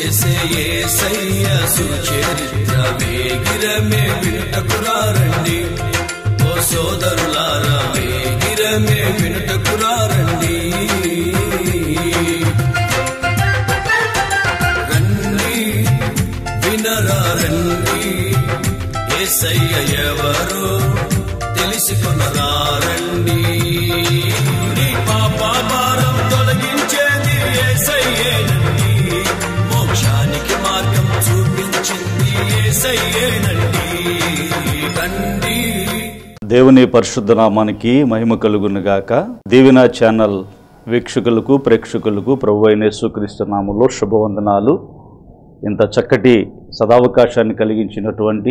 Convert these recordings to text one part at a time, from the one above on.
చేసే ఏసయ్య సుచరిత్ర వేగిరమే వినుటకురారండి ఓ సోదరులారా వేగిరమే వినుటకురారండి రండి వినరా రండి ఏసయ్య ఎవరో తెలుసుకునరా రండి నీ పాప భారం తొలగించేది ఏసయ్యేనండి మోక్షానికి మార్గం చూపించింది ఏసయ్యేనండి రండి దేవుని పరిశుద్ధ నామానికి మహిమ కలుగును గాక దీవెన ఛానల్ వీక్షకులకు ప్రేక్షకులకు ప్రభు అయిన యేసుక్రీస్తు నామంలో శుభవందనాలు ఇంత చక్కటి సదావకాశాన్ని కలిగించినటువంటి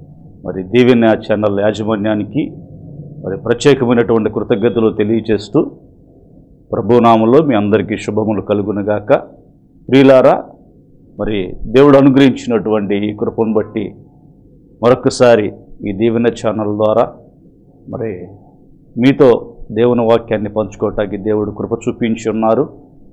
మరి దీవెన ఛానల్ యాజమాన్యానికి మరి ప్రత్యేకమైనటువంటి కృతజ్ఞతలు తెలియజేస్తూ ప్రభునామంలో మీ అందరికీ శుభములు కలుగునుగాక ప్రియులారా మరి దేవుడు అనుగ్రహించినటువంటి ఈ కృపను బట్టి మరొకసారి ఈ దీవెన ఛానల్ ద్వారా మరి మీతో దేవుని వాక్యాన్ని పంచుకోవటానికి దేవుడు కృప చూపించి ఉన్నారు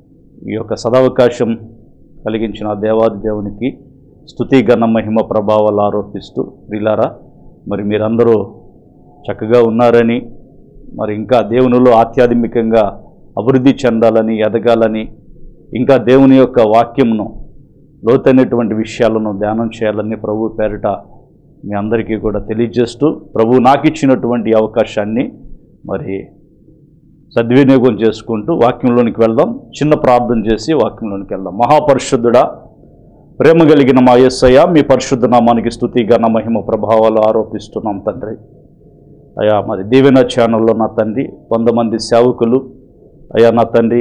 ఈ యొక్క సదవకాశం కలిగించిన ఆ దేవాది దేవునికి స్థుతి ఘన మహిమ ప్రభావాలు ఆరోపిస్తూ ప్రిలారా మరి మీరందరూ చక్కగా ఉన్నారని మరి ఇంకా దేవునిలో ఆధ్యాత్మికంగా అభివృద్ధి చెందాలని ఎదగాలని ఇంకా దేవుని యొక్క వాక్యంను లోతైనటువంటి విషయాలను ధ్యానం చేయాలని ప్రభు పేరిట మీ అందరికీ కూడా తెలియజేస్తూ ప్రభు నాకు ఇచ్చినటువంటి అవకాశాన్ని మరి సద్వినియోగం చేసుకుంటూ వాక్యంలోనికి వెళ్దాం చిన్న ప్రార్థన చేసి వాక్యంలోనికి వెళ్దాం మహాపరిశుద్ధుడా ప్రేమ కలిగిన మా యేసయ్య మీ పరిశుద్ధ నామానికి స్థుతి ఘన మహిమ ప్రభావాలు ఆరోపిస్తున్నాం తండ్రి అయ్యా మరి దీవెన ఛానల్లో నా తండ్రి వంద మంది సేవకులు అయ్యా నా తండ్రి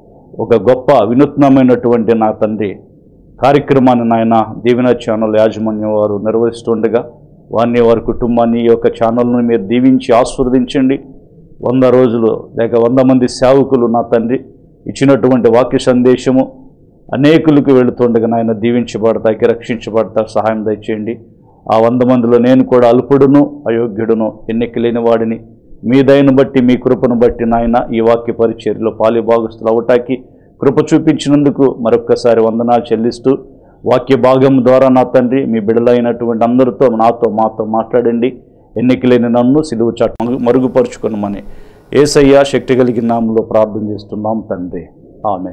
ఒక గొప్ప వినూత్నమైనటువంటి నా తండ్రి కార్యక్రమాన్ని నాయన దీవెన ఛానల్ యాజమాన్యం వారు నిర్వహిస్తుండగా వారిని వారి కుటుంబాన్ని ఈ యొక్క ఛానల్ను మీరు దీవించి ఆస్వాదించండి వంద రోజులు లేక వంద మంది సేవకులు నా తండ్రి ఇచ్చినటువంటి వాక్య సందేశము అనేకులకు వెళుతుండగా నాయన దీవించబడతాకి రక్షించబడతా సహాయం దయచేయండి ఆ వంద మందిలో నేను కూడా అల్పుడును అయోగ్యుడును ఎన్నిక లేని వాడిని మీ దయను బట్టి మీ కృపను బట్టి నాయన ఈ వాక్య పరిచర్యలో పాలిభాగస్తులు అవటానికి కృప చూపించినందుకు మరొక్కసారి వందనాలు చెల్లిస్తూ వాక్య భాగం ద్వారా నా తండ్రి మీ బిడలైనటువంటి అందరితో నాతో మాతో మాట్లాడండి ఎన్నికలేని నన్ను సిలువు చాటు మరుగు- మరుగుపరుచుకునమని ఏసయ్య శక్తి కలిగిన నామంలో ప్రార్థన చేస్తున్నాం తండ్రి ఆమె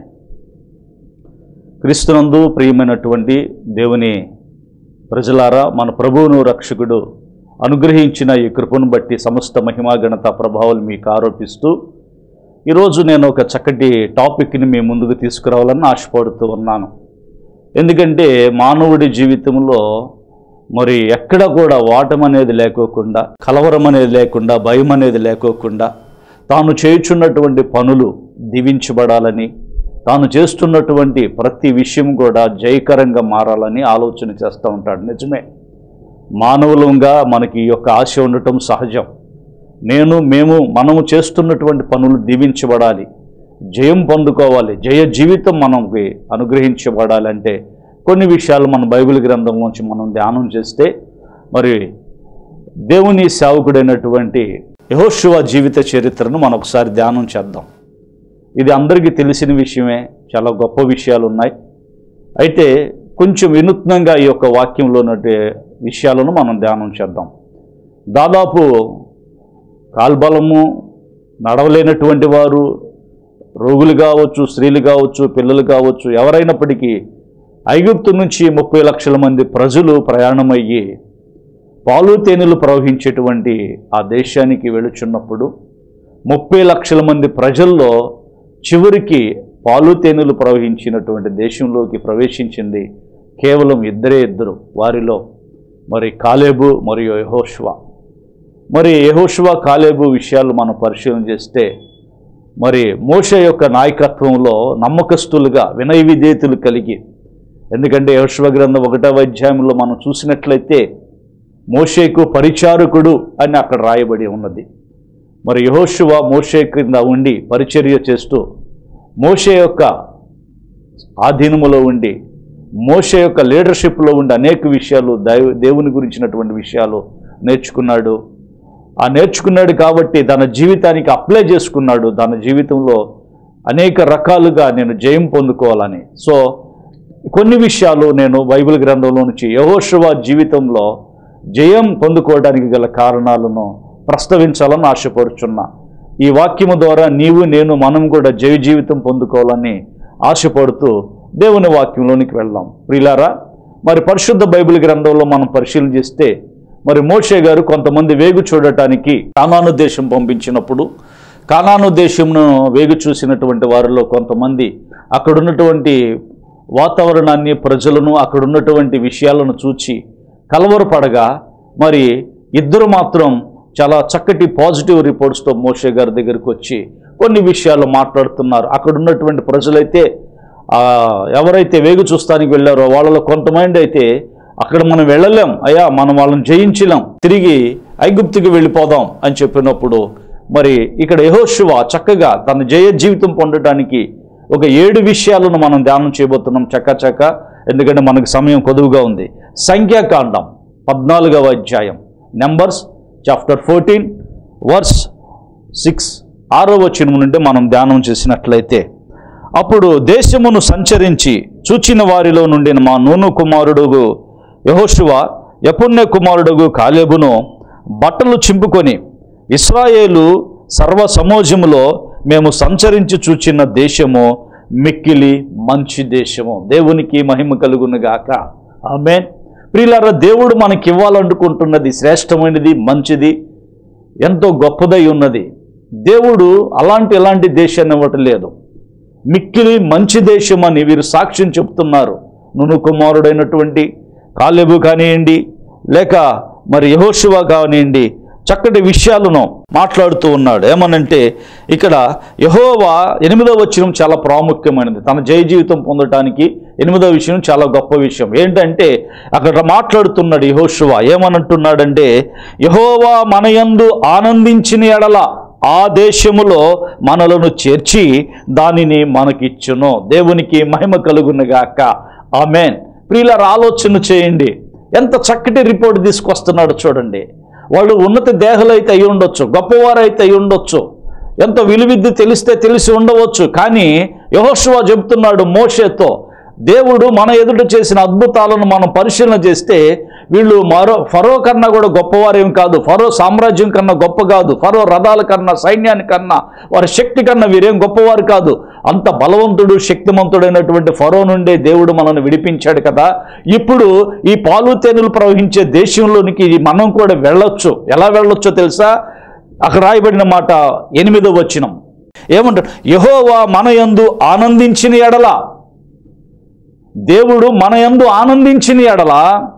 క్రీస్తునందు ప్రియమైనటువంటి దేవుని ప్రజలారా మన ప్రభువును రక్షకుడు అనుగ్రహించిన ఈ కృపను బట్టి సమస్త మహిమా ఘనత ప్రభావాలు మీకు ఆరోపిస్తూ ఈరోజు నేను ఒక చక్కటి టాపిక్ని మీ ముందుకు తీసుకురావాలని ఆశపడుతూ ఉన్నాను ఎందుకంటే మానవుడి జీవితంలో మరి ఎక్కడ కూడా వాటం అనేది లేకోకుండా కలవరం అనేది లేకుండా భయం అనేది లేకోకుండా తాను చేయుచున్నటువంటి పనులు దీవించబడాలని తాను చేస్తున్నటువంటి ప్రతి విషయం కూడా జయకరంగా మారాలని ఆలోచన చేస్తూ ఉంటాడు నిజమే మానవులంగా మనకి ఈ యొక్క ఆశ ఉండటం సహజం నేను మేము మనము చేస్తున్నటువంటి పనులు దీవించబడాలి జయం పొందుకోవాలి జయ జీవితం మనకి అనుగ్రహించబడాలంటే కొన్ని విషయాలు మన బైబిల్ గ్రంథంలోంచి మనం ధ్యానం చేస్తే మరి దేవుని సేవకుడైనటువంటి యహోశివ జీవిత చరిత్రను మనం ఒకసారి ధ్యానం చేద్దాం ఇది అందరికీ తెలిసిన విషయమే చాలా గొప్ప విషయాలు ఉన్నాయి అయితే కొంచెం వినూత్నంగా ఈ యొక్క వాక్యంలో ఉన్నటువంటి విషయాలను మనం ధ్యానం చేద్దాం దాదాపు కాల్బలము నడవలేనటువంటి వారు రోగులు కావచ్చు స్త్రీలు కావచ్చు పిల్లలు కావచ్చు ఎవరైనప్పటికీ ఐగుప్తు నుంచి ముప్పై లక్షల మంది ప్రజలు ప్రయాణమయ్యి పాలు తేనెలు ప్రవహించేటువంటి ఆ దేశానికి వెళుచున్నప్పుడు ముప్పై లక్షల మంది ప్రజల్లో చివరికి పాలు తేనెలు ప్రవహించినటువంటి దేశంలోకి ప్రవేశించింది కేవలం ఇద్దరే ఇద్దరు వారిలో మరి కాలేబు మరియు యహోష్వా మరి యహోష్వా కాలేబు విషయాలు మనం పరిశీలన చేస్తే మరి మోష యొక్క నాయకత్వంలో నమ్మకస్తులుగా వినయ విధేయతలు కలిగి ఎందుకంటే యహోష్వ గ్రంథం ఒకటవ అధ్యాయంలో మనం చూసినట్లయితే మోషేకు పరిచారకుడు అని అక్కడ రాయబడి ఉన్నది మరి యహోశువ మోషే క్రింద ఉండి పరిచర్య చేస్తూ మోషే యొక్క ఆధీనములో ఉండి మోషే యొక్క లీడర్షిప్లో ఉండి అనేక విషయాలు దైవ దేవుని గురించినటువంటి విషయాలు నేర్చుకున్నాడు ఆ నేర్చుకున్నాడు కాబట్టి తన జీవితానికి అప్లై చేసుకున్నాడు తన జీవితంలో అనేక రకాలుగా నేను జయం పొందుకోవాలని సో కొన్ని విషయాలు నేను బైబిల్ గ్రంథంలో నుంచి యహోశివ జీవితంలో జయం పొందుకోవడానికి గల కారణాలను ప్రస్తావించాలని ఆశపడుచున్నా ఈ వాక్యము ద్వారా నీవు నేను మనం కూడా జయ జీవితం పొందుకోవాలని ఆశపడుతూ దేవుని వాక్యంలోనికి వెళ్దాం ప్రిలారా మరి పరిశుద్ధ బైబిల్ గ్రంథంలో మనం పరిశీలన చేస్తే మరి మోషే గారు కొంతమంది వేగు చూడటానికి కానాను దేశం పంపించినప్పుడు కానాను దేశంను వేగు చూసినటువంటి వారిలో కొంతమంది అక్కడ ఉన్నటువంటి వాతావరణాన్ని ప్రజలను అక్కడ ఉన్నటువంటి విషయాలను చూచి కలవరపడగా మరి ఇద్దరు మాత్రం చాలా చక్కటి పాజిటివ్ రిపోర్ట్స్తో మోషే గారి దగ్గరికి వచ్చి కొన్ని విషయాలు మాట్లాడుతున్నారు అక్కడ ఉన్నటువంటి ప్రజలైతే ఆ, ఎవరైతే వేగు చూస్తానికి వెళ్ళారో వాళ్ళలో కొంతమంది అయితే అక్కడ మనం వెళ్ళలేం అయ్యా మనం వాళ్ళని జయించలేం తిరిగి ఐగుప్తుకి వెళ్ళిపోదాం అని చెప్పినప్పుడు మరి ఇక్కడ యెహోషువ చక్కగా తన జయ జీవితం పొందడానికి ఒక ఏడు విషయాలను మనం ధ్యానం చేయబోతున్నాం చక్క చక్క ఎందుకంటే మనకు సమయం కొదువుగా ఉంది సంఖ్యాకాండం పద్నాలుగవ అధ్యాయం Numbers chapter fourteen verse six ఆరో వచనం నుండి మనం ధ్యానం చేసినట్లయితే అప్పుడు దేశమును సంచరించి చూచిన వారిలో నుండి మా నూను కుమారుడుగు యహోశువ యపుణ్య కుమారుడుగు కాలేబును బట్టలు చింపుకొని ఇస్రాయేలు సర్వ సమోజములో మేము సంచరించి చూచిన దేశము మిక్కిలి మంచి దేశము దేవునికి మహిమ కలుగునుగాక ఆమె ప్రియులారా దేవుడు మనకి ఇవ్వాలనుకుంటున్నది శ్రేష్టమైనది మంచిది ఎంతో గొప్పదై ఉన్నది దేవుడు అలాంటి ఎలాంటి దేశాన్ని ఇవ్వటం లేదు మిక్కిలి మంచి దేశం అని వీరు సాక్ష్యం చెప్తున్నారు నును కుమారుడైనటువంటి కాలేబు కానివ్వండి లేక మరి యహోశివ కానివ్వండి చక్కటి విషయాలను మాట్లాడుతూ ఉన్నాడు ఏమనంటే ఇక్కడ యహోవా ఎనిమిదవ వచనం చాలా ప్రాముఖ్యమైనది తన జయ జీవితం పొందటానికి ఎనిమిదవ విషయం చాలా గొప్ప విషయం ఏంటంటే అక్కడ మాట్లాడుతున్నాడు యహోశివ ఏమనంటున్నాడంటే యహోవా మనయందు ఆనందించిన ఎడల ఆ దేశములో మనలను చేర్చి దానిని మనకిచ్చును దేవునికి మహిమ కలుగునుగాక ఆమెన్ ప్రియులారు ఆలోచన చేయండి ఎంత చక్కటి రిపోర్ట్ తీసుకొస్తున్నాడు చూడండి వాళ్ళు ఉన్నత దేహలు అయితే అయి ఉండొచ్చు గొప్పవారు అయితే అయి ఉండొచ్చు ఎంత విలువిద్ది తెలిస్తే తెలిసి ఉండవచ్చు కానీ యహోశివ చెబుతున్నాడు మోషేతో దేవుడు మన ఎదుట చేసిన అద్భుతాలను మనం పరిశీలన చేస్తే వీళ్ళు మరో ఫరో కన్నా కూడా గొప్పవారేం కాదు ఫరో సామ్రాజ్యం కన్నా గొప్ప కాదు ఫరో రథాల కన్నా సైన్యాని కన్నా వారి శక్తి కన్నా వీరేం గొప్పవారు కాదు అంత బలవంతుడు శక్తిమంతుడైనటువంటి ఫరో నుండే దేవుడు మనల్ని విడిపించాడు కదా ఇప్పుడు ఈ పాలు తేనెలు ప్రవహించే దేశంలోనికి మనం కూడా వెళ్ళొచ్చు ఎలా వెళ్ళొచ్చో తెలుసా అక్కడ రాయబడిన మాట ఎనిమిదో వచనం ఏమంటారు యహోవా మన యందు ఆనందించిన ఎడల దేవుడు మన యందు ఆనందించిన ఎడల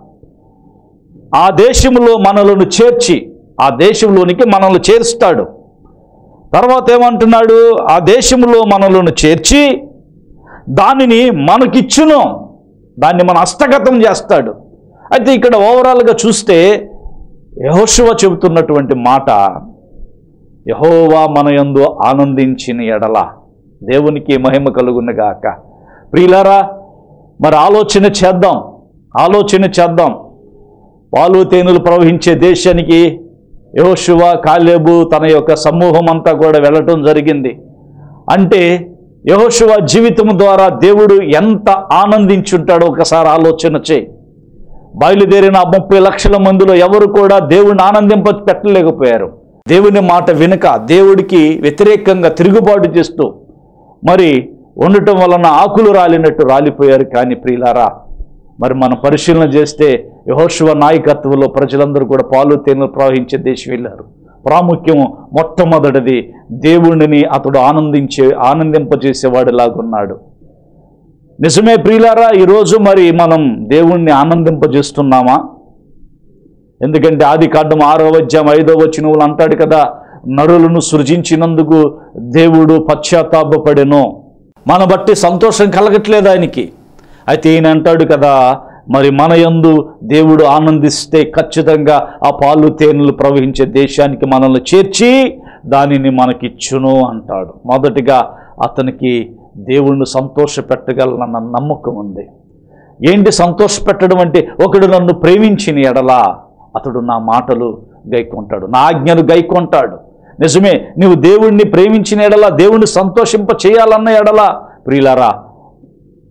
ఆ దేశంలో మనలను చేర్చి ఆ దేశంలోనికి మనల్ని చేరుస్తాడు తర్వాత ఏమంటున్నాడు ఆ దేశంలో మనలను చేర్చి దానిని మనకిచ్చును దాన్ని మన హస్తగతం చేస్తాడు అయితే ఇక్కడ ఓవరాల్గా చూస్తే యహోశివ చెబుతున్నటువంటి మాట యహోవా మన యందు ఆనందించిన ఎడల దేవునికి మహిమ కలుగునుగాక ప్రియులారా మరి ఆలోచన చేద్దాం ఆలోచన చేద్దాం పాలు తేనెలు ప్రవహించే దేశానికి యహోశివ కాలేబు తన యొక్క సమూహం అంతా కూడా వెళ్ళటం జరిగింది అంటే యహోశివ జీవితం ద్వారా దేవుడు ఎంత ఆనందించుంటాడో ఒకసారి ఆలోచన చేయి బయలుదేరిన ఆ ముప్పై లక్షల మందిలో ఎవరు కూడా దేవుడిని ఆనందింప పెట్టలేకపోయారు దేవుని మాట వినక దేవుడికి వ్యతిరేకంగా తిరుగుబాటు చేస్తూ మరి ఉండటం వలన ఆకులు రాలినట్టు రాలిపోయారు కానీ ప్రియులారా మరి మనం పరిశీలన చేస్తే యహోశివ నాయకత్వంలో ప్రజలందరూ కూడా పాలు తేనెలు ప్రవహించే దేశం వెళ్ళారు ప్రాముఖ్యం మొట్టమొదటిది దేవుడిని అతడు ఆనందించే ఆనందింపజేసేవాడిలాగున్నాడు నిజమే ప్రియులారా ఈరోజు మరి మనం దేవుణ్ణి ఆనందింపజేస్తున్నామా ఎందుకంటే ఆది కాండం ఆరో అధ్యాయం ఐదో వచ్చినవులు అంటాడు కదా నరులను సృజించినందుకు దేవుడు పశ్చాత్తాపపడెను మన బట్టి సంతోషం కలగట్లేదు ఆయనకి అయితే ఈయన అంటాడు కదా మరి మన యందు దేవుడు ఆనందిస్తే ఖచ్చితంగా ఆ పాలు తేనెలు ప్రవహించే దేశానికి మనల్ని చేర్చి దానిని మనకిచ్చును అంటాడు మొదటిగా అతనికి దేవుణ్ణి సంతోష పెట్టగలనన్న నమ్మకం ఉంది ఏంటి సంతోష పెట్టడం అంటే ఒకడు నన్ను ప్రేమించిన ఎడలా అతడు నా మాటలు గైకొంటాడు నా ఆజ్ఞలు గైకొంటాడు నిజమే నీవు దేవుణ్ణి ప్రేమించిన ఎడలా దేవుణ్ణి సంతోషింప చేయాలన్న ఎడలా ప్రియులారా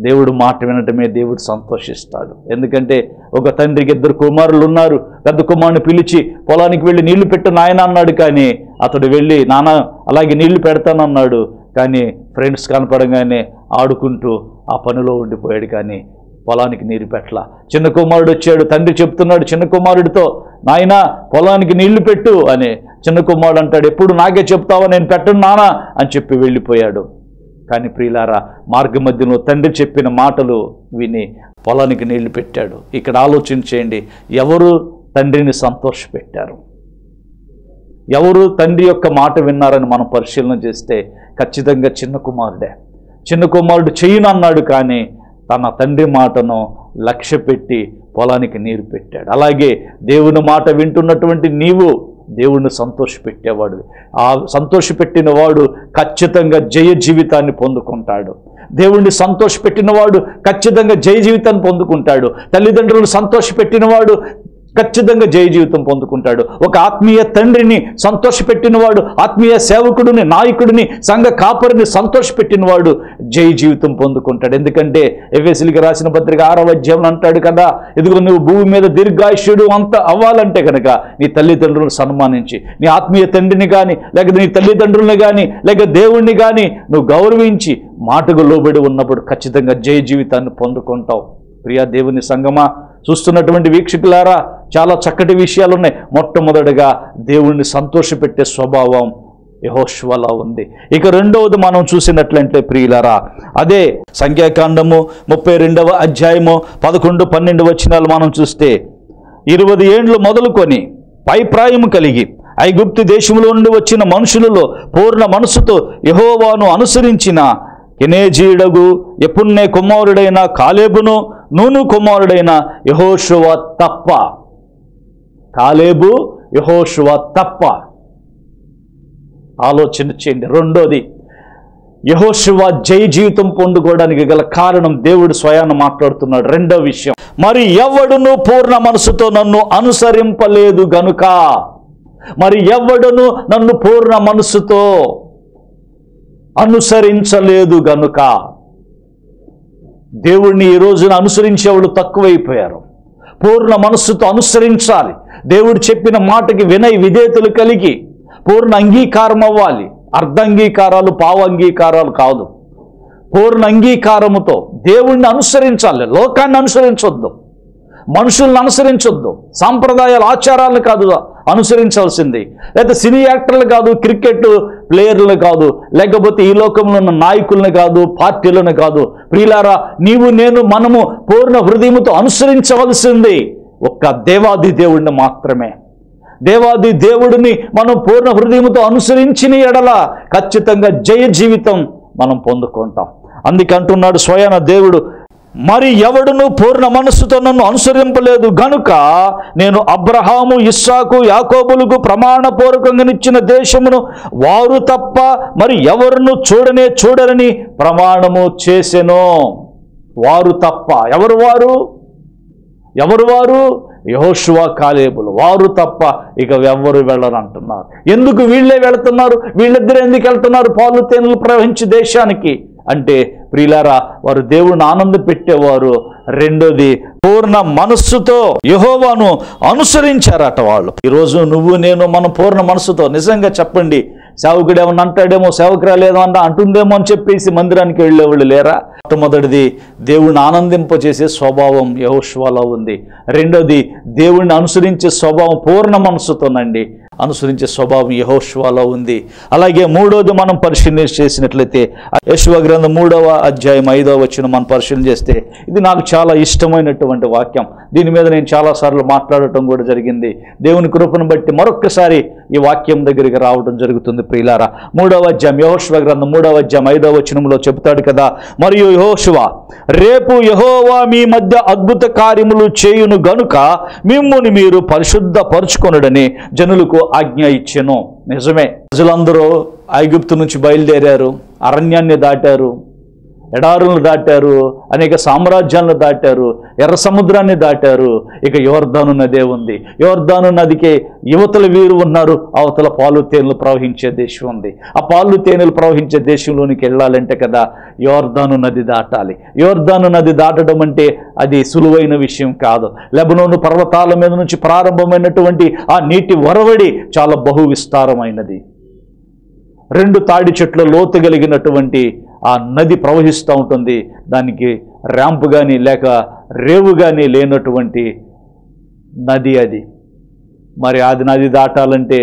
దేవుడు మాట వినటమే దేవుడు సంతోషిస్తాడు ఎందుకంటే ఒక తండ్రికి ఇద్దరు కుమారులు ఉన్నారు పెద్ద కుమారుని పిలిచి పొలానికి వెళ్ళి నీళ్లు పెట్టు నాయన అన్నాడు కానీ అతడు వెళ్ళి నాన్న అలాగే నీళ్లు పెడతానన్నాడు కానీ ఫ్రెండ్స్ కనపడంగానే ఆడుకుంటూ ఆ పనిలో ఉండిపోయాడు కానీ పొలానికి నీరు పెట్టల చిన్న కుమారుడు వచ్చాడు తండ్రి చెప్తున్నాడు చిన్న కుమారుడితో నాయనా పొలానికి నీళ్లు పెట్టు అని చిన్న కుమారుడు అంటాడు ఎప్పుడు నాకే చెప్తావా నేను పెట్టను నానా అని చెప్పి వెళ్ళిపోయాడు కానీ ప్రియులారా మార్గ మధ్యలో తండ్రి చెప్పిన మాటలు విని పొలానికి నీళ్లు పెట్టాడు ఇక్కడ ఆలోచించేయండి ఎవరు తండ్రిని సంతోషపెట్టారు ఎవరు తండ్రి యొక్క మాట విన్నారని మనం పరిశీలన చేస్తే ఖచ్చితంగా చిన్న కుమారుడే చిన్న కుమారుడు చెయ్యను అన్నాడు కానీ తన తండ్రి మాటను లక్ష్య పెట్టి పొలానికి నీరు పెట్టాడు అలాగే దేవుని మాట వింటున్నటువంటి నీవు దేవుణ్ణి సంతోషపెట్టేవాడు ఆ సంతోషపెట్టిన వాడు ఖచ్చితంగా జయ జీవితాన్ని పొందుకుంటాడు దేవుణ్ణి సంతోషపెట్టినవాడు ఖచ్చితంగా జయ జీవితాన్ని పొందుకుంటాడు తల్లిదండ్రులను సంతోషపెట్టినవాడు ఖచ్చితంగా జయ జీవితం పొందుకుంటాడు ఒక ఆత్మీయ తండ్రిని సంతోషపెట్టినవాడు ఆత్మీయ సేవకుడిని నాయకుడిని సంఘ కాపరిని సంతోషపెట్టినవాడు జయ జీవితం పొందుకుంటాడు ఎందుకంటే ఎఫ్ఎస్లికి రాసిన పత్రిక ఆరవ అధ్యాయం అంటాడు కదా ఇదిగో నువ్వు భూమి మీద దీర్ఘాయుష్యుడు అంత అవ్వాలంటే కనుక నీ తల్లిదండ్రులను సన్మానించి నీ ఆత్మీయ తండ్రిని కానీ లేకపోతే నీ తల్లిదండ్రుల్ని కానీ లేక దేవుణ్ణి కానీ నువ్వు గౌరవించి మాటకు లోబడి ఉన్నప్పుడు ఖచ్చితంగా జయ జీవితాన్ని పొందుకుంటావు ప్రియా దేవుని సంగమా చూస్తున్నటువంటి వీక్షకులారా చాలా చక్కటి విషయాలు ఉన్నాయి మొట్టమొదటిగా దేవుణ్ణి సంతోషపెట్టే స్వభావం యహోష్వలా ఉంది ఇక రెండవది మనం చూసినట్లంటే ప్రియులారా అదే సంఖ్యాకాండము ముప్పై రెండవ అధ్యాయము పదకొండు పన్నెండు వచనాలు మనం చూస్తే ఇరవై ఏండ్లు మొదలుకొని పైప్రాయము కలిగి ఐగుప్తు దేశంలో నుండి వచ్చిన మనుషులలో పూర్ణ మనసుతో యహోవాను అనుసరించిన కెనేజీడగు ఎపుణ్ణే కుమారుడైన కాలేబును నూను కుమారుడైన యహోషువ తప్ప కాలేబు యహోషువ తప్ప ఆలోచన చేయండి రెండోది యహోశివ జై జీవితం పొందుకోవడానికి గల కారణం దేవుడు స్వయాన్ని మాట్లాడుతున్నాడు రెండో విషయం మరి ఎవడును పూర్ణ మనసుతో నన్ను అనుసరింపలేదు గనుక మరి ఎవడును నన్ను పూర్ణ మనసుతో అనుసరించలేదు గనుక దేవుణ్ణి ఈ రోజున అనుసరించేవాళ్ళు తక్కువైపోయారు పూర్ణ మనస్సుతో అనుసరించాలి దేవుడు చెప్పిన మాటకి వినయ విధేయతలు కలిగి పూర్ణ అంగీకారం అవ్వాలి అర్ధంగీకారాలు పావంగీకారాలు కాదు పూర్ణ అంగీకారముతో దేవుణ్ణి అనుసరించాలి లోకాన్ని అనుసరించొద్దు మనుషుల్ని అనుసరించొద్దు సాంప్రదాయాల ఆచారాలను కాదు అనుసరించాల్సింది లేదా సినీ యాక్టర్లు కాదు క్రికెట్ ప్లేయర్లు కాదు లేకపోతే ఈ లోకంలో ఉన్న నాయకులను కాదు పార్టీలను కాదు ప్రియులారా నీవు నేను మనము పూర్ణ హృదయముతో అనుసరించవలసింది ఒక్క దేవాది దేవుణ్ణి మాత్రమే దేవాది దేవుడిని మనం పూర్ణ హృదయముతో అనుసరించిన ఎడల ఖచ్చితంగా జయ జీవితం మనం పొందుకుంటాం అందుకే అంటున్నాడు స్వయాన దేవుడు మరి ఎవడును పూర్ణ మనస్సుతో నన్ను అనుసరింపలేదు గనుక నేను అబ్రహాము ఇస్సాకు యాకోబులకు ప్రమాణపూర్వకంగా ఇచ్చిన దేశమును వారు తప్ప మరి ఎవరును చూడనే చూడరని ప్రమాణము చేసెను వారు తప్ప ఎవరు వారు ఎవరు వారు యహోషువ కాలేబులు వారు తప్ప ఇక ఎవ్వరు వెళ్ళరు అంటున్నారు ఎందుకు వీళ్ళే వెళుతున్నారు వీళ్ళిద్దరు ఎందుకు వెళ్తున్నారు పాలు తేనెలు ప్రవహించి దేశానికి అంటే ప్రియులారా వారు దేవుణ్ణి ఆనంద పెట్టేవారు రెండోది పూర్ణ మనస్సుతో యహోవాను అనుసరించారట వాళ్ళు ఈరోజు నువ్వు నేను మన పూర్ణ మనస్సుతో నిజంగా చెప్పండి సేవకుడు ఏమన్నా అంటాడేమో సేవకురాలు ఏదో అంట అంటుందేమో అని చెప్పేసి మందిరానికి వెళ్ళేవాళ్ళు లేరా మొట్టమొదటిది దేవుణ్ణి ఆనందింపచేసే స్వభావం యహోష్వాలో ఉంది రెండోది దేవుణ్ణి అనుసరించే స్వభావం పూర్ణ మనస్సుతోనండి అనుసరించే స్వభావం యహోష్వాలో ఉంది అలాగే మూడోది మనం పరిశీలన చేసినట్లయితే యశ్వ గ్రంథం మూడవ అధ్యాయం ఐదవ వచ్చిన మనం పరిశీలన చేస్తే ఇది నాకు చాలా ఇష్టమైనటువంటి వాక్యం దీని మీద నేను చాలాసార్లు మాట్లాడటం కూడా జరిగింది దేవుని కృపను బట్టి మరొక్కసారి ఈ వాక్యం దగ్గరికి రావడం జరుగుతుంది ప్రియులారా మూడవ అధ్యాయం యహోష్వ గ్రంథం మూడవ అధ్యాయం ఐదవ వచనంలో చెబుతాడు కదా మరియు యహోశువ రేపు యహోవా మీ మధ్య అద్భుత కార్యములు చేయును గనుక మిమ్ముని మీరు పరిశుద్ధ పరుచుకొనుడని జనులకు ఆజ్ఞ ఇచ్చెను నిజమే ప్రజలందరూ ఐగుప్తు నుంచి బయలుదేరారు అరణ్యాన్ని దాటారు ఎడారులను దాటారు అనేక సామ్రాజ్యాలను దాటారు ఎర్ర సముద్రాన్ని దాటారు ఇక యోర్ధాను నదే ఉంది యోర్ధాను నదికి యువతల వీరు ఉన్నారు అవతల పాలు తేనెలు ప్రవహించే దేశం ఉంది ఆ పాలు తేనెలు ప్రవహించే దేశంలోనికి వెళ్ళాలంటే కదా యోర్ధాను నది దాటాలి యోర్ధాను నది దాటడం అంటే అది సులువైన విషయం కాదు లెబనోను పర్వతాల మీద నుంచి ప్రారంభమైనటువంటి ఆ నీటి వరవడి చాలా బహు విస్తారమైనది రెండు తాడి చెట్ల లోతు కలిగినటువంటి ఆ నది ప్రవహిస్తూ ఉంటుంది దానికి ర్యాంప్ కానీ లేక రేవు కానీ లేనటువంటి నది అది మరి అది నది దాటాలంటే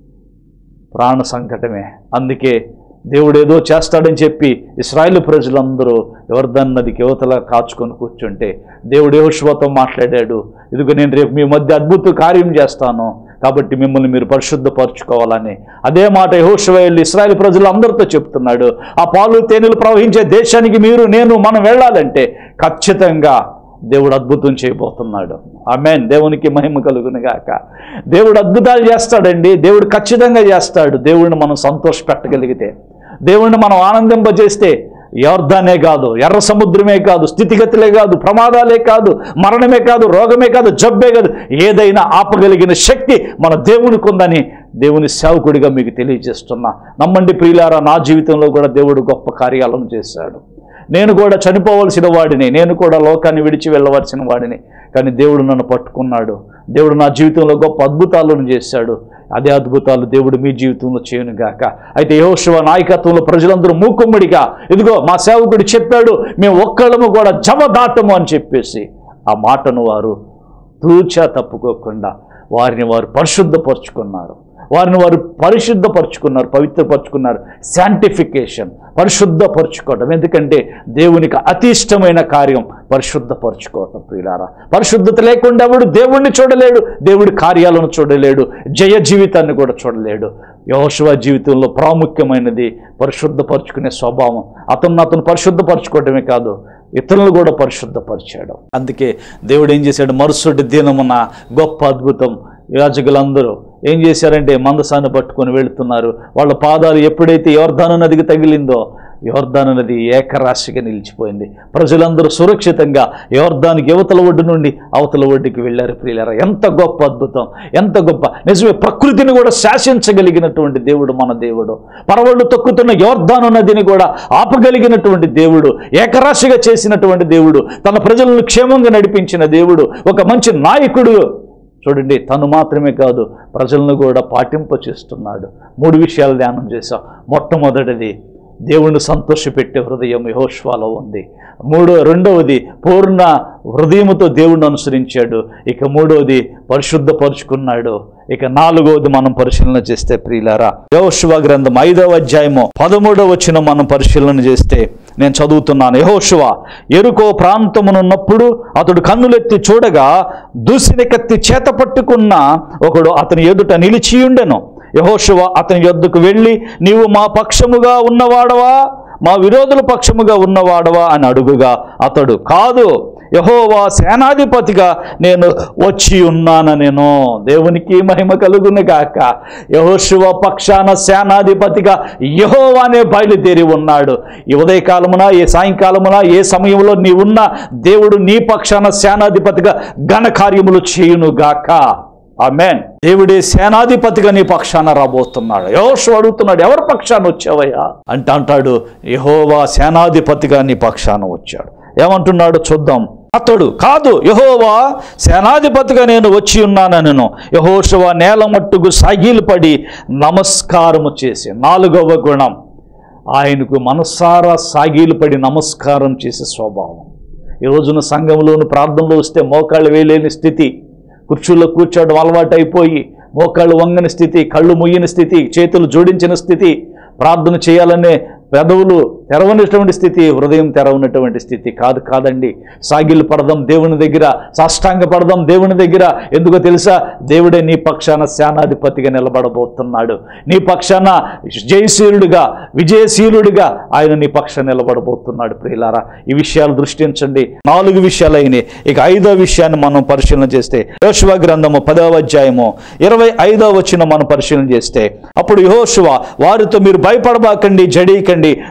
ప్రాణ సంకటమే అందుకే దేవుడు ఏదో చేస్తాడని చెప్పి ఇస్రాయేల్ ప్రజలందరూ యోర్ధన్ నదికి యువతల కాచుకొని కూర్చుంటే దేవుడు యెహోషువతో మాట్లాడాడు ఇదిగో నేను రేపు మీ మధ్య అద్భుత కార్యం చేస్తాను కాబట్టి మిమ్మల్ని మీరు పరిశుద్ధపరచుకోవాలని అదే మాట యెహోషువ వెళ్ళి ఇస్రాయేల్ ప్రజలు అందరితో చెప్తున్నాడు ఆ పాలు తేనెలు ప్రవహించే దేశానికి మీరు నేను మనం వెళ్ళాలంటే ఖచ్చితంగా దేవుడు అద్భుతం చేయబోతున్నాడు ఆమెన్ దేవునికి మహిమ కలుగును గాక దేవుడు అద్భుతాలు చేస్తాడండి దేవుడు ఖచ్చితంగా చేస్తాడు దేవుడిని మనం సంతోష పెట్టగలిగితే దేవుడిని మనం ఆనందింపజేస్తే యోర్ధానే కాదు ఎర్ర సముద్రమే కాదు స్థితిగతులే కాదు ప్రమాదాలే కాదు మరణమే కాదు రోగమే కాదు జబ్బే కాదు ఏదైనా ఆపగలిగిన శక్తి మన దేవునికి ఉందని దేవుని సేవకుడిగా మీకు తెలియజేస్తున్నా నమ్మండి ప్రియులారా నా జీవితంలో కూడా దేవుడు గొప్ప కార్యాలను చేశాడు నేను కూడా చనిపోవలసిన వాడిని నేను కూడా లోకాన్ని విడిచి వెళ్ళవలసిన వాడిని కానీ దేవుడు నన్ను పట్టుకున్నాడు దేవుడు నా జీవితంలో గొప్ప అద్భుతాలను చేశాడు అదే అద్భుతాలు దేవుడు మీ జీవితంలో చేయను గాక అయితే యహోశివ నాయకత్వంలో ప్రజలందరూ మూకుమ్మడిగా ఇదిగో మా సేవకుడు చెప్పాడు మేము ఒక్కళ్ళము కూడా జమ దాటము అని చెప్పేసి ఆ మాటను వారు తూచా తప్పుకోకుండా వారిని వారు పరిశుద్ధపరుచుకున్నారు వారిని వారు పరిశుద్ధపరుచుకున్నారు పవిత్రపరుచుకున్నారు శాంటిఫికేషన్ పరిశుద్ధపరుచుకోవటం ఎందుకంటే దేవునికి అతి ఇష్టమైన కార్యం పరిశుద్ధపరుచుకోవటం ప్రియులారా పరిశుద్ధత లేకుండా ఎవడు దేవుణ్ణి చూడలేడు దేవుడి కార్యాలను చూడలేడు జయ జీవితాన్ని కూడా చూడలేడు యోశువ జీవితంలో ప్రాముఖ్యమైనది పరిశుద్ధపరుచుకునే స్వభావం అతను అతను పరిశుద్ధపరచుకోవటమే కాదు ఇతరులను కూడా పరిశుద్ధపరిచాడు అందుకే దేవుడు ఏం చేశాడు మరుసటి దినమున గొప్ప అద్భుతం యాజకులందరూ ఏం చేశారంటే మందసాన్ని పట్టుకొని వెళుతున్నారు వాళ్ళ పాదాలు ఎప్పుడైతే యోర్ధాను నదికి తగిలిందో యోర్ధాను నది ఏకరాశిగా నిలిచిపోయింది ప్రజలందరూ సురక్షితంగా యోర్ధానికి యువతల ఒడ్డు నుండి అవతల ఒడ్డుకి వెళ్ళారు ప్రియులారా ఎంత గొప్ప అద్భుతం ఎంత గొప్ప నిజమే ప్రకృతిని కూడా శాసించగలిగినటువంటి దేవుడు మన దేవుడు పరవళ్ళు తొక్కుతున్న యోర్ధాను నదిని కూడా ఆపగలిగినటువంటి దేవుడు ఏకరాశిగా చేసినటువంటి దేవుడు తన ప్రజలను క్షేమంగా నడిపించిన దేవుడు ఒక మంచి నాయకుడు చూడండి తను మాత్రమే కాదు ప్రజలను కూడా పాటింప చేస్తున్నాడు మూడు విషయాలు ధ్యానం చేశాం మొట్టమొదటిది దేవుణ్ణి సంతోషపెట్టే హృదయం యహోష్వాలో ఉంది మూడో రెండవది పూర్ణ హృదయముతో దేవుణ్ణి అనుసరించాడు ఇక మూడవది పరిశుద్ధపరుచుకున్నాడు ఇక నాలుగవది మనం పరిశీలన చేస్తే ప్రియులారా యహోశివ గ్రంథం ఐదవ అధ్యాయము పదమూడవ వచ్చిన మనం పరిశీలన చేస్తే నేను చదువుతున్నాను యహోశివ ఎరుకో ప్రాంతమునున్నప్పుడు అతడు కన్నులెత్తి చూడగా దూసిన కత్తి చేత పట్టుకున్న ఒకడు అతని ఎదుట నిలిచియుండెను యహోశివ అతని యొద్దకు వెళ్ళి నీవు మా పక్షముగా ఉన్నవాడవా మా విరోధుల పక్షముగా ఉన్నవాడవా అని అడుగుగా అతడు కాదు యహోవా సేనాధిపతిగా నేను వచ్చి ఉన్నాను నేను దేవునికి మహిమ కలుగును గాక యహోశివ పక్షాన సేనాధిపతిగా యహోవానే బయలుదేరి ఉన్నాడు ఈ ఉదయకాలమున ఏ సాయంకాలమున ఏ సమయంలో నీ ఉన్న దేవుడు నీ పక్షాన సేనాధిపతిగా ఘన కార్యములు చేయును గాక ఆమెన్ దేవుడే సేనాధిపతిగా నీ పక్షాన రాబోతున్నాడు యోషు అడుగుతున్నాడు ఎవరి పక్షాన వచ్చావయ్యా అంటే అంటాడు యహోవా సేనాధిపతిగా నీ పక్షాన వచ్చాడు ఏమంటున్నాడు చూద్దాం అతడు కాదు యహోవా సేనాధిపతిగా నేను వచ్చి ఉన్నానను యహోశవ నేల మట్టుకు సాగిలపడి నమస్కారము చేసి నాలుగవ గుణం ఆయనకు మనసారా సాగిలపడి నమస్కారం చేసే స్వభావం ఈ రోజున సంఘంలోని ప్రార్థనలో వస్తే మోకాళ్ళు వేయలేని స్థితి కుర్చీల్లో కూర్చోవడం అలవాటు అయిపోయి మోకాళ్ళు వంగని స్థితి కళ్ళు ముయ్యని స్థితి చేతులు జోడించిన స్థితి ప్రార్థన చేయాలనే పెదవులు తెరవనటువంటి స్థితి హృదయం తెరవనటువంటి స్థితి కాదు కాదండి సాగిలు పడదాం దేవుని దగ్గర సాష్టాంగ పడదాం దేవుని దగ్గర ఎందుకో తెలుసా దేవుడే నీ పక్షాన సేనాధిపతిగా నిలబడబోతున్నాడు నీ పక్షాన జయశీలుడిగా విజయశీలుడిగా ఆయన నీ పక్షాన నిలబడబోతున్నాడు ప్రియులారా ఈ విషయాలు దృష్టించండి నాలుగు విషయాలు అయినాయి ఇక ఐదో విషయాన్ని మనం పరిశీలన చేస్తే యోశువ గ్రంథము పదవ అధ్యాయము ఇరవై ఐదవ వచ్చిన మనం పరిశీలన చేస్తే అప్పుడు యహోశువ వారితో మీరు భయపడబాకండి జడీకండి దృఢత్వం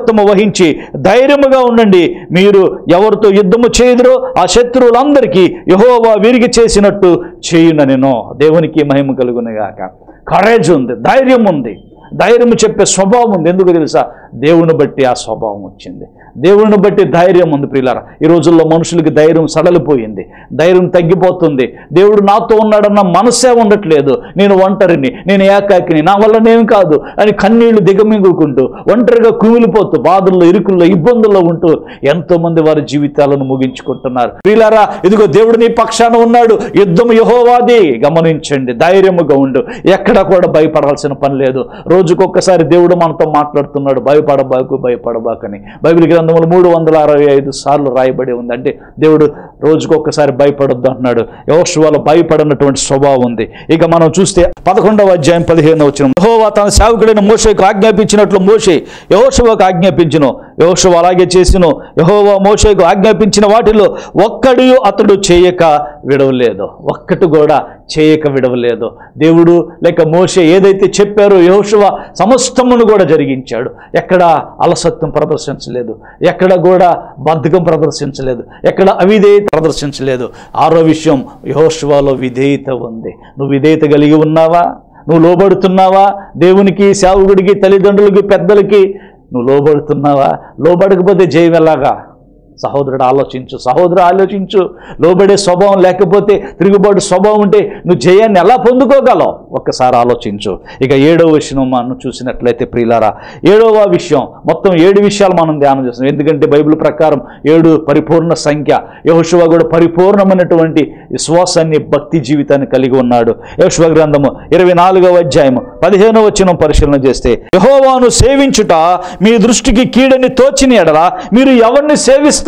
నాయకత్వము వహించి ధైర్యముగా ఉండండి మీరు ఎవరితో యుద్ధము చేయదురో ఆ శత్రువులందరికీ యహోవా విరిగి చేసినట్టు చేయున నేను దేవునికి మహిమ కలుగునుగాక కరేజ్ ఉంది ధైర్యం ఉంది ధైర్యం చెప్పే స్వభావం ఉంది ఎందుకు తెలుసా దేవుని బట్టి ఆ స్వభావం వచ్చింది దేవుని బట్టి ధైర్యం ఉంది ప్రియులారా ఈ రోజుల్లో మనుషులకి ధైర్యం సడలిపోయింది ధైర్యం తగ్గిపోతుంది దేవుడు నాతో ఉన్నాడన్న మనసే ఉండట్లేదు నేను ఒంటరిని నేను ఏకాకిని నా వల్ల నేను కాదు అని కన్నీళ్లు దిగమింగుకుంటూ ఒంటరిగా కుమిలిపోతూ బాధల్లో ఇరుకుల్లో ఇబ్బందుల్లో ఉంటూ ఎంతో మంది వారి జీవితాలను ముగించుకుంటున్నారు ప్రియులారా ఇదిగో దేవుడు నీ పక్షాన ఉన్నాడు యుద్ధం యహోవాది గమనించండి ధైర్యముగా ఉండు ఎక్కడ కూడా భయపడాల్సిన పని లేదు రోజుకొక్కసారి దేవుడు మనతో మాట్లాడుతున్నాడు భయపడబాకు భయపడబాకని బైబిల్ గ్రంథములు మూడు వందల అరవై ఐదు సార్లు రాయబడి ఉంది అంటే దేవుడు రోజుకొక్కసారి భయపడొద్దు అంటున్నాడు యోషువాలో భయపడినటువంటి స్వభావం ఉంది ఇక మనం చూస్తే పదకొండవ అధ్యాయం పదిహేను వచ్చిన యహోవా తన సేవకుడైన మోషేకు ఆజ్ఞాపించినట్లు మోషే యహోషువకు ఆజ్ఞాపించును యహోషువ అలాగే చేసిను యహోవా మోషేకు ఆజ్ఞాపించిన వాటిలో ఒక్కడి అతడు చేయక విడవలేదు ఒక్కటి కూడా చేయక విడవలేదు దేవుడు లేక మోషే ఏదైతే చెప్పారో యహోషువ సమస్తమును కూడా జరిగించాడు ఎక్కడ అలసత్వం ప్రదర్శించలేదు ఎక్కడ కూడా బద్ధకం ప్రదర్శించలేదు ఎక్కడ అవిధేయత ప్రదర్శించలేదు ఆరో విషయం యహోషువాలో విధేయత ఉంది నువ్వు విధేయత కలిగి ఉన్నావా నువ్వు లోబడుతున్నావా దేవునికి సేవకుడికి తల్లిదండ్రులకి పెద్దలకి నువ్వు లోబడుతున్నావా లోబడకపోతే జయం ఎలాగా సహోదరుడు ఆలోచించు సహోదరు ఆలోచించు లోబడే స్వభావం లేకపోతే తిరుగుబాటు స్వభావం ఉంటే నువ్వు జయాన్ని ఎలా పొందుకోగలవు ఒక్కసారి ఆలోచించు ఇక ఏడవ విషయం మనం చూసినట్లయితే ప్రియులారా ఏడవ విషయం మొత్తం ఏడు విషయాలు మనం ధ్యానం చేస్తాం ఎందుకంటే బైబిల్ ప్రకారం ఏడు పరిపూర్ణ సంఖ్య యహోశివ కూడా పరిపూర్ణమైనటువంటి విశ్వాసాన్ని భక్తి జీవితాన్ని కలిగి ఉన్నాడు యహోశివ గ్రంథము ఇరవై నాలుగవ అధ్యాయము పదిహేనవ వచనం పరిశీలన చేస్తే యహోవాను సేవించుట మీ దృష్టికి కీడని తోచిన ఎడల మీరు ఎవరిని సేవిస్తారో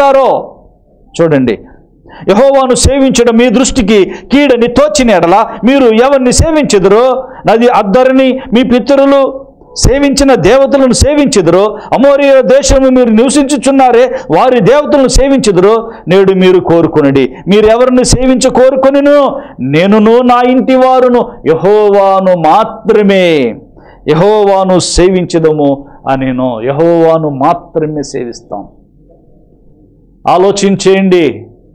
చూడండి యహోవాను సేవించడం మీ దృష్టికి కీడని తోచిన ఎడల మీరు ఎవరిని సేవించదురో నది అద్దరిని మీ పితరులు సేవించిన దేవతలను సేవించదురో అమోరియ దేశము మీరు నివసించుచున్నారే వారి దేవతలను సేవించదురో నేడు మీరు కోరుకునడి మీరు ఎవరిని సేవించ కోరుకొనిను నేనును నా ఇంటి వారును యహోవాను మాత్రమే యహోవాను సేవించదము అనేను యహోవాను మాత్రమే సేవిస్తాం ఆలోచించేయండి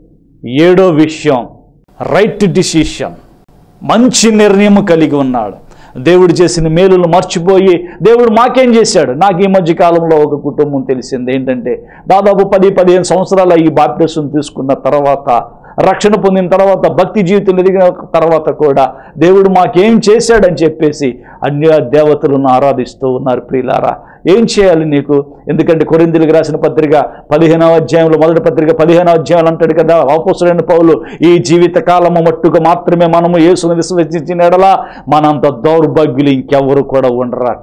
ఏడో విషయం రైట్ డిసిషన్ మంచి నిర్ణయం కలిగి ఉన్నాడు దేవుడు చేసిన మేలులు మర్చిపోయి దేవుడు మాకేం చేశాడు నాకు ఈ మధ్య కాలంలో ఒక కుటుంబం తెలిసింది ఏంటంటే దాదాపు పది పదిహేను సంవత్సరాల ఈ బాప్టిజం తీసుకున్న తర్వాత రక్షణ పొందిన తర్వాత భక్తి జీవితం ఎదిగిన తర్వాత కూడా దేవుడు మాకేం చేశాడని చెప్పేసి అన్య దేవతలను ఆరాధిస్తూ ఉన్నారు ప్రియులారా ఏం చేయాలి నీకు ఎందుకంటే కొరిందులకు రాసిన పత్రిక పదిహేనవ అధ్యాయంలో మొదటి పత్రిక పదిహేనవ అధ్యాయులు అంటాడు కదా వాపోసులైన పౌలు ఈ జీవిత కాలము మట్టుకు మాత్రమే మనము యేసును విశ్వసించిన ఎడలా మనంత దౌర్భాగ్యులు ఇంకెవరు కూడా ఉండరట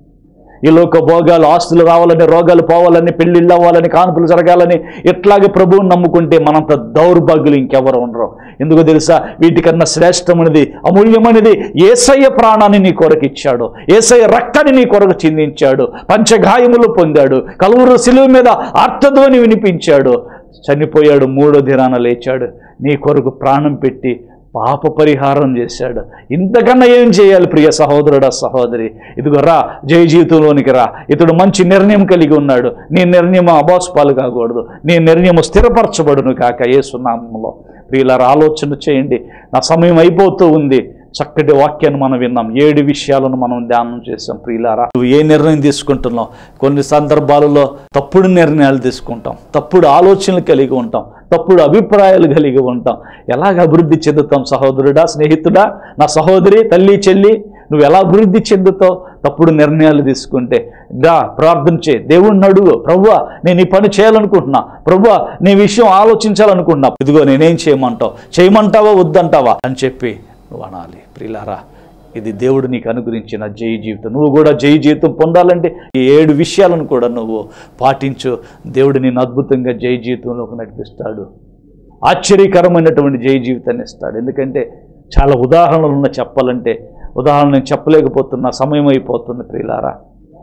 ఈ లోక భోగాలు ఆస్తులు రావాలని రోగాలు పోవాలని పెళ్ళిళ్ళు అవ్వాలని కానుపులు జరగాలని ఇట్లాగే ప్రభువుని నమ్ముకుంటే మనంత దౌర్భాగ్యులు ఇంకెవరు ఉండరు ఎందుకో తెలుసా వీటికన్నా శ్రేష్టమైనది అమూల్యమైనది ఏసయ్య ప్రాణాన్ని నీ కొరకు ఇచ్చాడు ఏసయ్య రక్తాన్ని నీ కొరకు చిందించాడు పంచగాయములు పొందాడు కలువురు శిలువ మీద అర్థధ్వని వినిపించాడు చనిపోయాడు మూడో దినాన లేచాడు నీ కొరకు ప్రాణం పెట్టి పాప పరిహారం చేశాడు ఇంతకన్నా ఏం చేయాలి ప్రియ సహోదరుడా సహోదరి ఇదిగో రా జయ జీవితంలోనికి రా ఇతడు మంచి నిర్ణయం కలిగి ఉన్నాడు నీ నిర్ణయం అబాస్పాలు కాకూడదు నీ నిర్ణయం స్థిరపరచబడును కాక ఏ సున్నామంలో ప్రియులారా ఆలోచన చేయండి నా సమయం అయిపోతూ ఉంది చక్కటి వాక్యాన్ని మనం విన్నాం ఏడు విషయాలను మనం ధ్యానం చేసాం ప్రియులారా నువ్వు ఏ నిర్ణయం తీసుకుంటున్నావు కొన్ని సందర్భాలలో తప్పుడు నిర్ణయాలు తీసుకుంటాం తప్పుడు ఆలోచనలు కలిగి ఉంటాం తప్పుడు అభిప్రాయాలు కలిగి ఉంటాం ఎలాగ అభివృద్ధి చెందుతాం సహోదరుడా స్నేహితుడా నా సహోదరి తల్లి చెల్లి నువ్వు ఎలా అభివృద్ధి చెందుతావు తప్పుడు నిర్ణయాలు తీసుకుంటే దా ప్రార్థన చే దేవుణ్ణి అడుగు ప్రభువా నేను ఈ పని చేయాలనుకుంటున్నా ప్రభువా నీ విషయం ఆలోచించాలనుకుంటున్నా ఇదిగో నేనేం చేయమంటావు చేయమంటావా వద్దంటావా అని చెప్పి నువ్వు అనాలి ప్రిలారా ఇది దేవుడు నీకు అనుగ్రహించిన జై జీవితం నువ్వు కూడా జై జీవితం పొందాలంటే ఈ ఏడు విషయాలను కూడా నువ్వు పాటించు దేవుడు నేను అద్భుతంగా జై జీవితంలోకి నడిపిస్తాడు ఆశ్చర్యకరమైనటువంటి జై జీవితాన్ని ఇస్తాడు ఎందుకంటే చాలా ఉదాహరణలు ఉన్న చెప్పాలంటే ఉదాహరణ నేను చెప్పలేకపోతున్నా సమయం అయిపోతుంది ప్రియులారా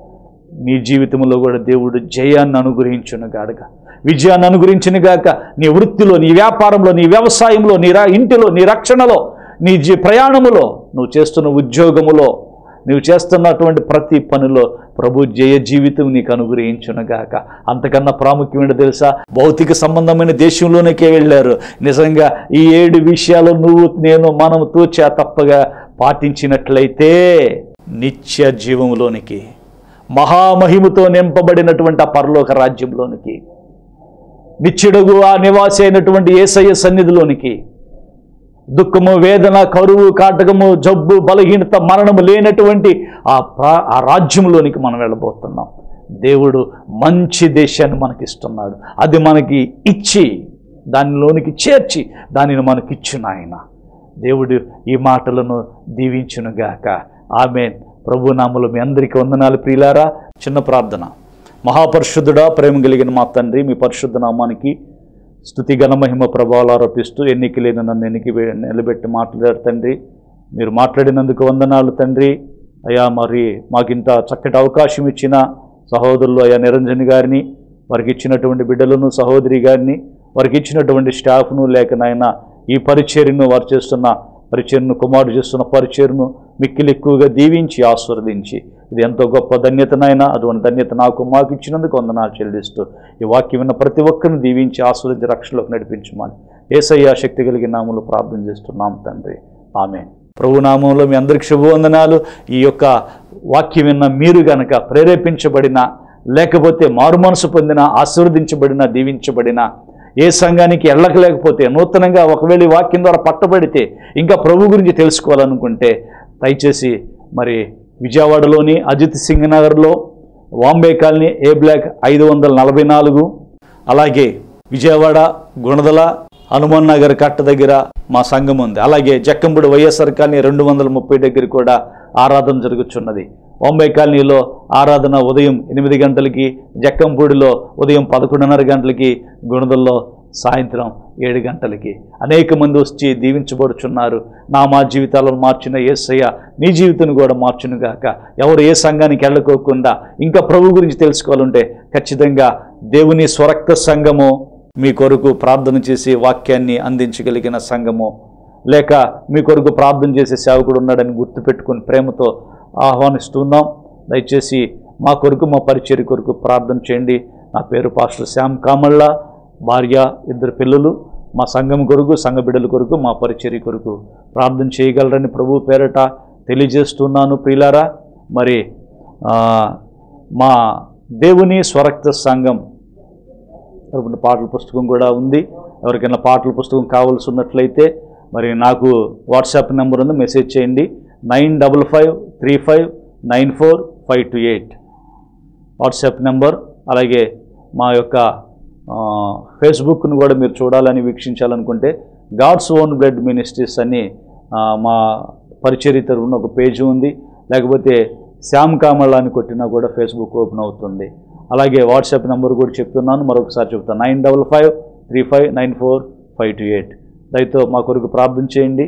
నీ జీవితంలో కూడా దేవుడు జయాన్ని అనుగ్రహించును గాడుగా విజయాన్ని అనుగ్రహించును గాక నీ వృత్తిలో నీ వ్యాపారంలో నీ వ్యవసాయంలో నీ రా ఇంటిలో నీ రక్షణలో నీ జీ ప్రయాణములో నువ్వు చేస్తున్న ఉద్యోగములో నువ్వు చేస్తున్నటువంటి ప్రతి పనిలో ప్రభు జయ జీవితం నీకు అనుగ్రహించునుగాక అంతకన్నా ప్రాముఖ్యమైన తెలుసా భౌతిక సంబంధమైన దేశంలోనికే వెళ్ళారు నిజంగా ఈ ఏడు విషయాలు నువ్వు నేను మనం తూచా తప్పగా పాటించినట్లయితే నిత్య జీవంలోనికి మహామహిమతో నింపబడినటువంటి ఆ పరలోక రాజ్యంలోనికి నిత్యుడుగు ఆ నివాసి అయినటువంటి ఏసయ్య సన్నిధిలోనికి దుఃఖము వేదన కరువు కాటకము జబ్బు బలహీనత మరణము లేనటువంటి ఆ ప్రా ఆ రాజ్యంలోనికి మనం వెళ్ళబోతున్నాం దేవుడు మంచి దేశాన్ని మనకిస్తున్నాడు అది మనకి ఇచ్చి దానిలోనికి చేర్చి దానిని మనకిచ్చును ఆయన దేవుడు ఈ మాటలను దీవించునుగాక ఆమె ప్రభునామలు మీ అందరికీ వందనాలు ప్రియులారా చిన్న ప్రార్థన మహాపరిశుద్ధుడా ప్రేమ కలిగిన మా తండ్రి మీ పరిశుద్ధ నామానికి స్థుతి ఘనమహిమ ప్రభావాలు ఆరోపిస్తూ ఎన్నిక లేని నన్ను ఎన్నిక నిలబెట్టి మాట్లాడారు తండ్రి మీరు మాట్లాడినందుకు వందనాలు తండ్రి అయా మరి మాకింత చక్కటి అవకాశం ఇచ్చిన సహోదరులు అయా నిరంజన్ గారిని వారికి ఇచ్చినటువంటి బిడ్డలను సహోదరి గారిని వారికి ఇచ్చినటువంటి స్టాఫ్ను లేక నాయన ఈ పరిచర్ను వారు చేస్తున్న పరిచర్ను కుమారుడు చేస్తున్న పరిచర్ను మిక్కిలి ఎక్కువగా దీవించి ఆస్వాదించి ఇది ఎంతో గొప్ప ధన్యతనైనా అటువంటి ధన్యత నాకు మాకు ఇచ్చినందుకు వందనాలు చెల్లిస్తూ ఈ వాక్యం విన్న ప్రతి ఒక్కరిని దీవించి ఆస్వాదించి రక్షణలోకి నడిపించమని ఏసయ్య శక్తి కలిగిన నామములు ప్రార్థన చేస్తున్నాం తండ్రి ఆమె ప్రభు నామంలో మీ అందరికి శుభవందనాలు ఈ యొక్క వాక్యం విన్న మీరు గనక ప్రేరేపించబడిన లేకపోతే మారు మనసు పొందిన ఆశీర్వదించబడిన దీవించబడిన ఏ సంఘానికి వెళ్ళకలేకపోతే నూతనంగా ఒకవేళ ఈ వాక్యం ద్వారా పట్టబడితే ఇంకా ప్రభు గురించి తెలుసుకోవాలనుకుంటే దయచేసి మరి విజయవాడలోని అజిత్ సింగ్ నగర్లో వాంబే కాలనీ ఏ బ్లాక్ ఐదు వందల నలభై నాలుగు అలాగే విజయవాడ గుణదల హనుమాన్ నగర్ కట్ట దగ్గర మా సంఘం ఉంది అలాగే జక్కంపూడి వైఎస్ఆర్ కాలనీ రెండు వందల ముప్పై దగ్గర కూడా ఆరాధన జరుగుతున్నది బాంబే కాలనీలో ఆరాధన ఉదయం ఎనిమిది గంటలకి జక్కంపూడిలో ఉదయం పదకొండున్నర గంటలకి గుణదల్లో సాయంత్రం ఏడు గంటలకి అనేక మంది వచ్చి దీవించబడుచున్నారు నా మా జీవితాలను మార్చిన ఏసయ్య నీ జీవితాన్ని కూడా మార్చునుగాక ఎవరు ఏ సంఘానికి వెళ్ళకోకుండా ఇంకా ప్రభు గురించి తెలుసుకోవాలంటే ఖచ్చితంగా దేవుని స్వరక్త సంఘము మీ కొరకు ప్రార్థన చేసి వాక్యాన్ని అందించగలిగిన సంఘము లేక మీ కొరకు ప్రార్థన చేసే సేవకుడు ఉన్నాడని గుర్తుపెట్టుకుని ప్రేమతో ఆహ్వానిస్తున్నాం దయచేసి మా కొరకు మా పరిచర్య కొరకు ప్రార్థన చేయండి నా పేరు పాస్టర్ శ్యామ్ కామళ్ళ భార్య ఇద్దరు పిల్లలు మా సంఘం కొరకు సంఘ బిడ్డల కొరకు మా పరిచర్య కొరకు ప్రార్థన చేయగలరని ప్రభు పేరట తెలియజేస్తున్నాను ప్రియులారా మరి ఆ, మా దేవుని స్వరక్త సంఘం తరపున పాటల పుస్తకం కూడా ఉంది ఎవరికైనా పాటల పుస్తకం కావాల్సి ఉన్నట్లయితే మరి నాకు వాట్సాప్ నెంబర్ ఉంది మెసేజ్ చేయండి nine double five three five nine four five two eight WhatsApp number అలాగే మా యొక్క ఆ, ఫేస్బుక్ను కూడా మీరు చూడాలని వీక్షించాలనుకుంటే గాడ్స్ ఓన్ బ్లడ్ మినిస్ట్రీస్ అని ఆ, మా పరిచర్య తరపున ఒక పేజీ ఉంది లేకపోతే శ్యామ్ కామళ్ళ అని కొట్టినా కూడా ఫేస్బుక్ ఓపెన్ అవుతుంది అలాగే వాట్సాప్ నెంబర్ కూడా చెప్తున్నాను మరొకసారి చెప్తాను nine double five three five nine four five two eight దయతో మా కొరకు ప్రార్థన చేయండి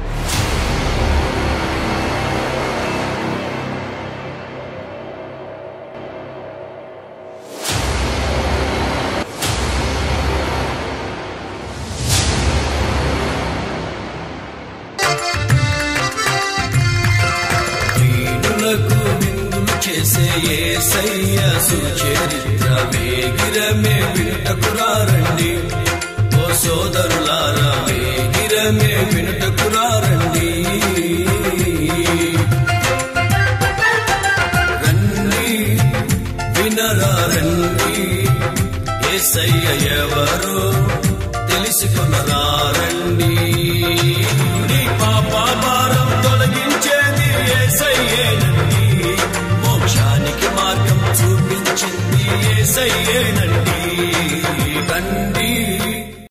దీనులకు విందులు చేసే ఏసయ్య సుచరిత్ర వేగిరమే వినుటకురారండి ఓ సోదరులారా వేగిరమే వినుటకురారండి రండి వినరా రండి ఏసయ్య ఎవరో తెలుసుకున్నరా రండి నీ పాప భారం తొలగించేది ఏసయ్యేనండి మోక్షానికి మార్గం చూపించింది ఏసయ్యేనండి